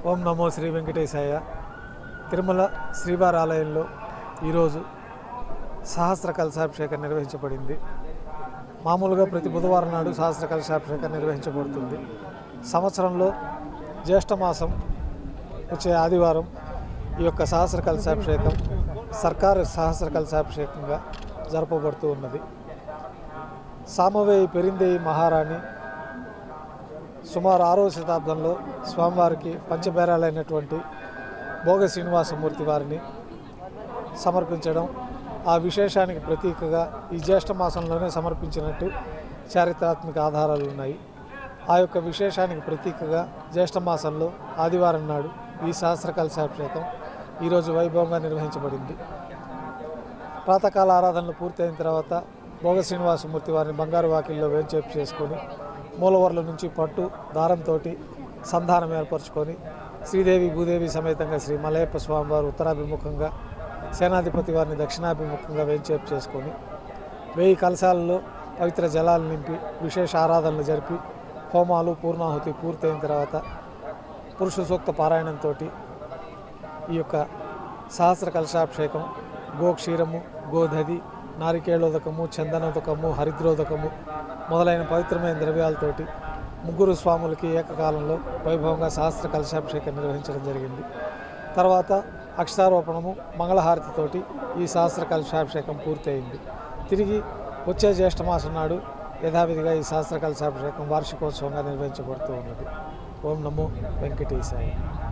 ఓం నమో శ్రీ వెంకటేశాయ తిరుమల శ్రీవారి ఆలయంలో ఈరోజు సహస్ర కలశాభిషేకం నిర్వహించబడింది మామూలుగా ప్రతి బుధవారం నాడు సహస్ర కలశాభిషేకం నిర్వహించబడుతుంది సంవత్సరంలో జ్యేష్ఠ మాసం వచ్చే ఆదివారం ఈ యొక్క సహస్ర కలశాభిషేకం సర్కారు సహస్ర కలశాభిషేకంగా జరపబడుతూ ఉన్నది సామవేయి పెరిందేయి మహారాణి సుమారు ఆరవ శతాబ్దంలో స్వామివారికి పంచబేరాలైనటువంటి భోగ శ్రీనివాసమూర్తి వారిని సమర్పించడం ఆ విశేషానికి ప్రతీకగా ఈ జ్యేష్ఠ మాసంలోనే సమర్పించినట్టు చారిత్రాత్మక ఆధారాలు ఉన్నాయి ఆ యొక్క విశేషానికి ప్రతీకగా జ్యేష్ఠ మాసంలో ఆదివారం నాడు ఈ సహస్ర కలశాభిషేకం ఈరోజు వైభవంగా నిర్వహించబడింది ప్రాతకాల ఆరాధనలు పూర్తయిన తర్వాత భోగ శ్రీనివాసమూర్తి వారిని బంగారు వాకిల్లో వేంచేపు చేసుకొని మూలవర్ల నుంచి పట్టు దారంతో సంధానం ఏర్పరచుకొని శ్రీదేవి భూదేవి సమేతంగా శ్రీ మలయప్ప స్వామివారు ఉత్తరాభిముఖంగా సేనాధిపతి వారిని దక్షిణాభిముఖంగా వేంచేపు చేసుకొని వెయ్యి కలశాలలో పవిత్ర జలాలు నింపి విశేష ఆరాధనలు జరిపి హోమాలు పూర్ణాహుతి పూర్తయిన తర్వాత పురుష సూక్త పారాయణంతో ఈ యొక్క సహస్ర కలశాభిషేకం గోక్షీరము గోధది నారికేళోదకము చందనోదకము హరిద్రోదకము మొదలైన పవిత్రమైన ద్రవ్యాలతోటి ముగ్గురు స్వాములకి ఏకకాలంలో వైభవంగా సహస్ర కలశాభిషేకం నిర్వహించడం జరిగింది తర్వాత అక్షరారోపణము మంగళహారతితోటి ఈ సహస్ర కలశాభిషేకం పూర్తయింది తిరిగి వచ్చే జ్యేష్ఠ మాసం నాడు యథావిధిగా ఈ సహస్ర కలశాభిషేకం వార్షికోత్సవంగా నిర్వహించబడుతూ ఉన్నది ఓం నమో వెంకటేశాయ